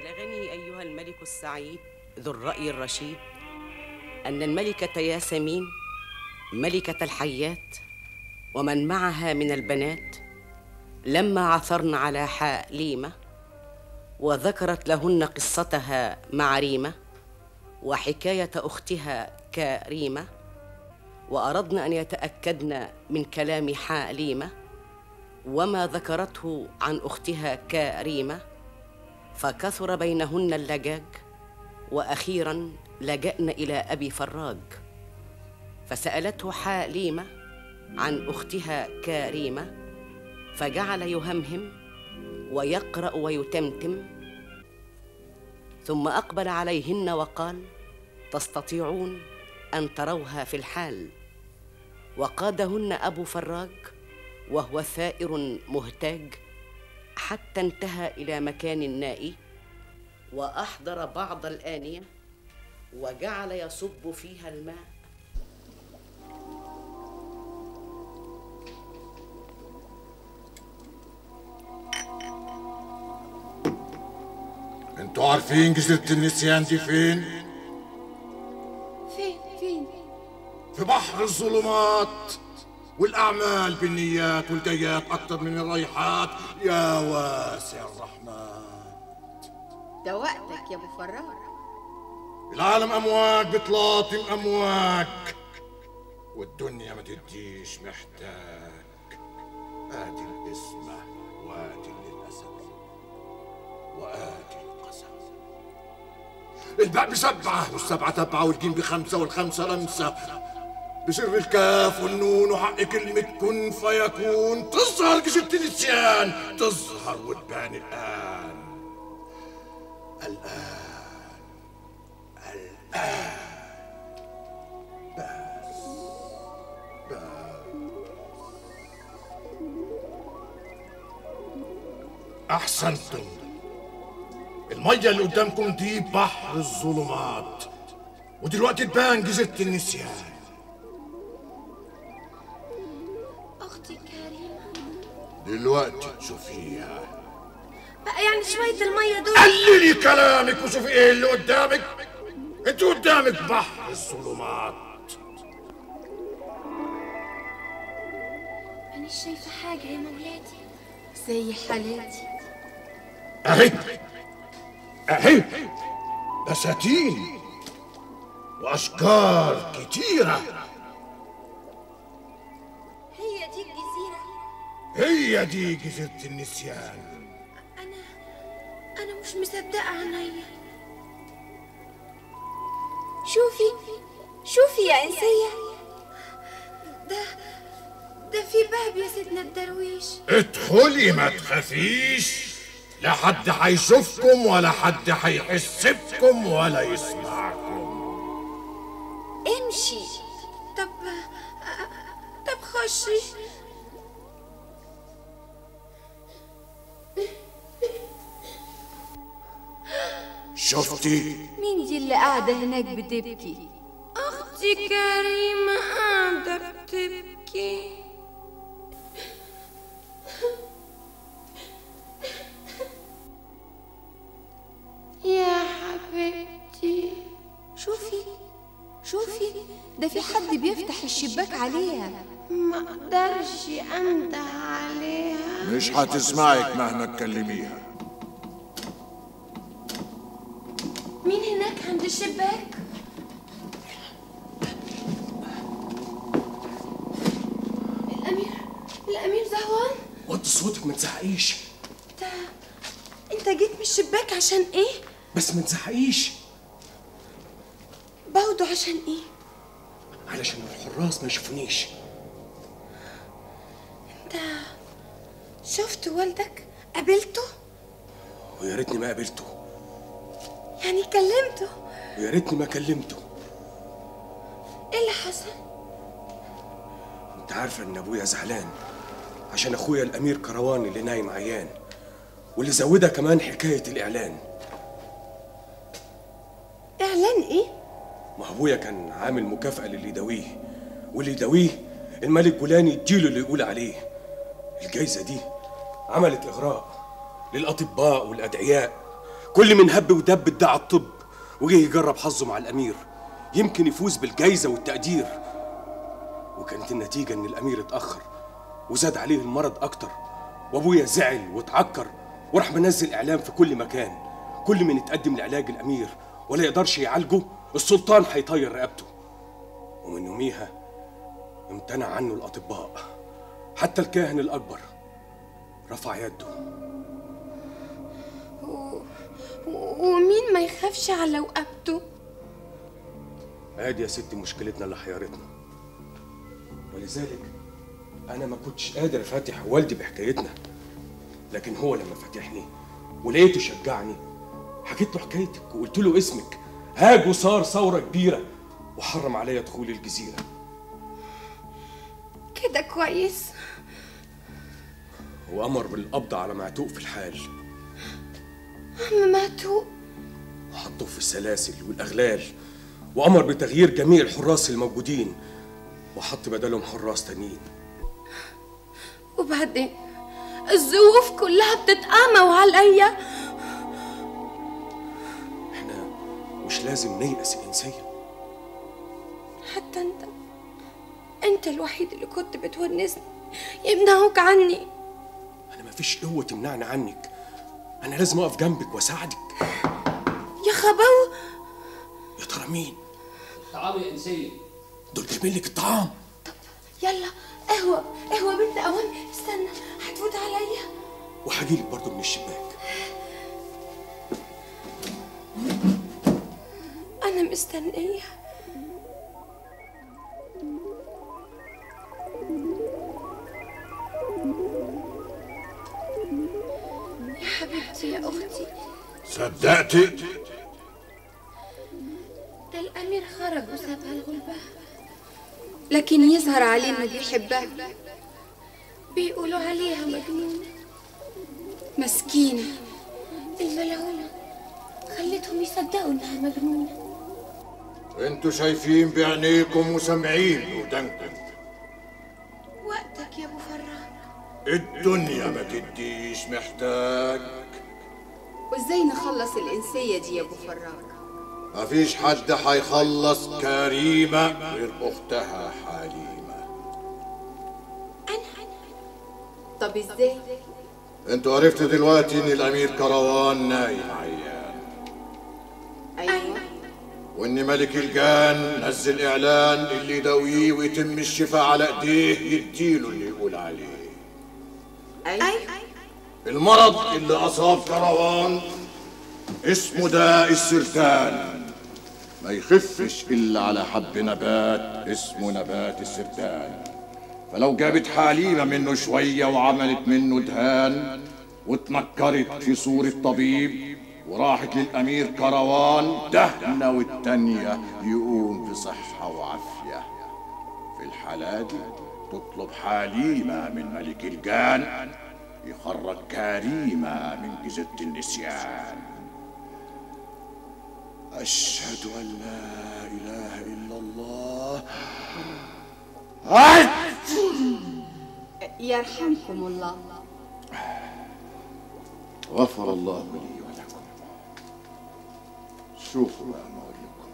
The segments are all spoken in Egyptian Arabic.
بلغني أيها الملك السعيد ذو الرأي الرشيد أن الملكة ياسمين ملكة الحيات ومن معها من البنات لما عثرن على حاليمة وذكرت لهن قصتها مع ريمة وحكاية أختها كريمة وأردن أن يتأكدن من كلام حاليمة وما ذكرته عن أختها كريمة فكثر بينهن اللجاج وأخيرا لجأن إلى أبي فراج فسألته حاليمة عن أختها كريمة فجعل يهمهم ويقرأ ويتمتم ثم أقبل عليهن وقال تستطيعون أن تروها في الحال وقادهن أبو فراج وهو ثائر مهتاج حتى انتهى إلى مكان نائي وأحضر بعض الآنية وجعل يصب فيها الماء انتوا عارفين جزيرة النسيان دي فين؟ فين فين في بحر الظلمات والأعمال بالنيات والجيات أكتر من الريحات يا واسع الرحمن ده وقتك يا ابو فراج العالم أمواج بتلاطم أمواج والدنيا ما تديش محتاج آدي الاسمة وآدي للأسف وآدي القسم الباء بسبعة والسبعة تبعة والجيم بخمسة والخمسة لمسة بسر الكاف والنون وحق كلمة كن فيكون تظهر جزيرة النسيان تظهر وتبان الآن الآن الآن بس بس أحسنتم المية اللي قدامكم دي بحر الظلمات ودلوقتي تبان جزيرة النسيان اختي كريمه دلوقتي تشوفيها بقى يعني شويه الميه دول قللي كلامك وشوفي ايه اللي قدامك انت قدامك بحر الظلمات انا مش شايفه حاجه يا مولاتي زي حالاتي اهي اهي بساتين واشجار كتيره هي دي الجزيره هي دي جزيره النسيان انا انا مش مصدقه عينيا شوفي شوفي يا انسيه ده ده في باب يا سيدنا الدرويش ادخلي ما تخافيش لا حد هيشوفكم ولا حد هيحس بكم ولا يسمعكم امشي طب طب خشي شفتي مين دي اللي قاعدة هناك بتبكي؟ أختي كريمة قاعدة بتبكي يا حبيبتي شوفي شوفي ده في حد بيفتح الشباك عليها ما اقدرش انده عليها مش هتسمعك مهما تكلميها مين هناك عند الشباك؟ الأمير الأمير زهوان وطي صوتك ما تزعقيش انت انت جيت من الشباك عشان ايه؟ بس ما تزعقيش برضه عشان ايه؟ علشان الحراس ما يشوفونيش انت شفت والدك؟ قابلته؟ ويا ريتني ما قابلته يعني كلمته؟ ويا ريتني ما كلمته ايه اللي حصل؟ انت عارفه ان ابويا زعلان عشان اخويا الامير كروان اللي نايم عيان واللي زودها كمان حكايه الاعلان اعلان ايه؟ ما ابويا كان عامل مكافاه للي يداويه واللي يداويه الملك جولاني يديله اللي يقول عليه الجايزه دي عملت اغراء للاطباء والادعياء كل من هب ودب ادعى الطب وجه يجرب حظه مع الامير يمكن يفوز بالجايزه والتقدير وكانت النتيجه ان الامير اتاخر وزاد عليه المرض اكتر وابويا زعل واتعكر وراح منزل اعلام في كل مكان كل من يتقدم لعلاج الامير ولا يقدرش يعالجه السلطان هيطير رقبته ومن يوميها امتنع عنه الاطباء حتى الكاهن الاكبر رفع يده ومين ما يخافش على وقبته ادي يا ستي مشكلتنا اللي حيرتنا ولذلك انا ما كنتش قادر افتح والدي بحكايتنا لكن هو لما فتحني ولقيته شجعني حكيت له حكايتك وقلت له اسمك هاج وصار ثوره كبيره وحرم عليا دخول الجزيره كده كويس وامر بالقبض على معتوق في الحال عم معتوق وحطوه في السلاسل والاغلال وامر بتغيير جميع الحراس الموجودين وحط بدلهم حراس تانيين وبعدين الظروف كلها بتتقامى وعليا احنا مش لازم نيأس الإنسية حتى انت انت الوحيد اللي كنت بتونسني يمنعوك عني أنا مفيش قوة تمنعني عنك أنا لازم أقف جنبك وأساعدك يا خبو يا ترى مين؟ طعام يا إنسية دول جايبين لك الطعام يلا قهوة قهوة بنت أوان استنى هتفوت عليا وهجيلك برضه من الشباك أنا مستنية يا حبيبتي يا أختي صدقتي ده الأمير خرج وسابها الغلبة لكن يظهر عليه إنه بيحبها بيقولوا عليها مجنونة مسكينة الملعونة خلتهم يصدقوا إنها مجنونة انتوا شايفين بعينيكم وسامعين بودانكم وقتك يا أبو فراج الدنيا ما تديش محتاج وازاي نخلص الإنسية دي يا أبو فراج مفيش حد هيخلص كريمة غير أختها حليمة طب ازاي انتوا عرفتوا دلوقتي إن الأمير كروان نايم عيان أيوة وإن ملك الجان نزل إعلان اللي يداويه ويتم الشفاء على إيديه يديله اللي يقول عليه أيوة المرض اللي أصاب كروان اسمه داء السرطان ما يخفش إلا على حب نبات اسمه نبات السرطان فلو جابت حليمة منه شوية وعملت منه دهان واتنكرت في صورة طبيب وراحت للأمير كروان دهنة والتانية يقوم بصحة وعافية في الحالة دي تطلب حليمة من ملك الجان يخرج كريمة من جزيرة النسيان أشهد أن لا إله إلا الله يرحمكم الله غفر الله لي ولكم شوفوا بقى ما أقول لكم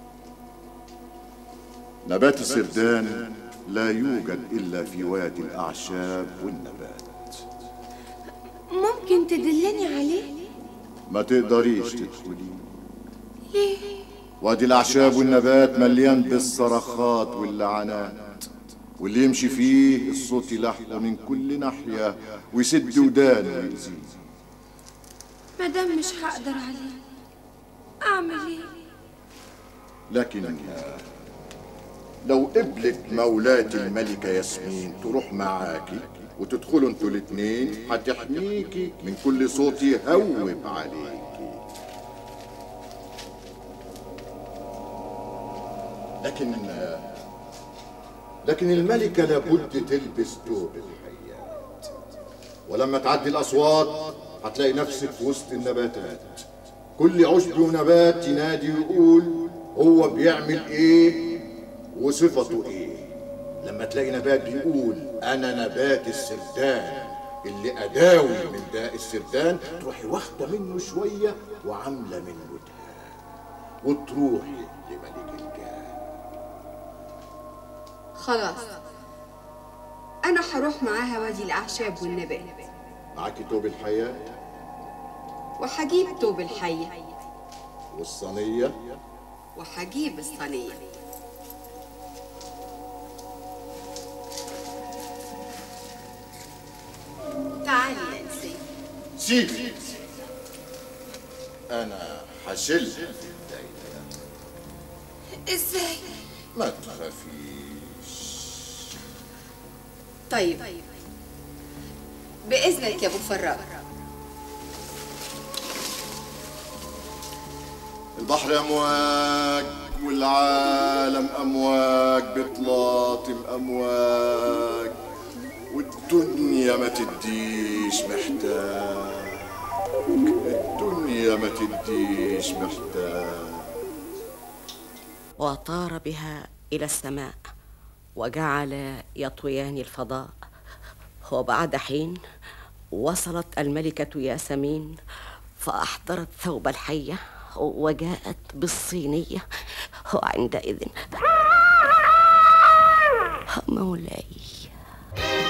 نبات السردان لا يوجد إلا في وادي الأعشاب والنبات ممكن تدلني عليه ما تقدريش تدخلي ليه وادي الأعشاب والنبات مليان بالصرخات واللعنات واللي يمشي فيه الصوت يلحقه من كل ناحية ويسد ودانه ويأذيه مادام مش هقدر عليه أعمل إيه لكن لو قبلت مولاتي الملكة ياسمين تروح معاكي وتدخلوا انتوا الاتنين هتحميكي من كل صوت يهوب عليكي لكن لكن الملكة لابد تلبس توب الحيات ولما تعدي الأصوات هتلاقي نفسك في وسط النباتات كل عشب ونبات ينادي ويقول هو بيعمل ايه وصفته ايه لما تلاقي نبات بيقول انا نبات السردان اللي أداوي من داء السردان تروحي واخدة منه شوية وعاملة منه دهان وتروحي لملك الجان خلاص أنا هروح معاها وادي الأعشاب والنبات معاكي توب الحياة وهجيب توب الحية والصينية وهجيب الصينية تعالي يا إنسان سيبي أنا هشل الدايرة إزاي؟ ما تخافيش طيب بإذنك يا أبو فراج البحر أمواج والعالم أمواج بتلاطم أمواج والدنيا ما تديش محتاج الدنيا ما تديش محتاج وطار بها الى السماء وجعل يطويان الفضاء وبعد حين وصلت الملكه ياسمين فاحضرت ثوب الحيه وجاءت بالصينيه وعندئذ مولاي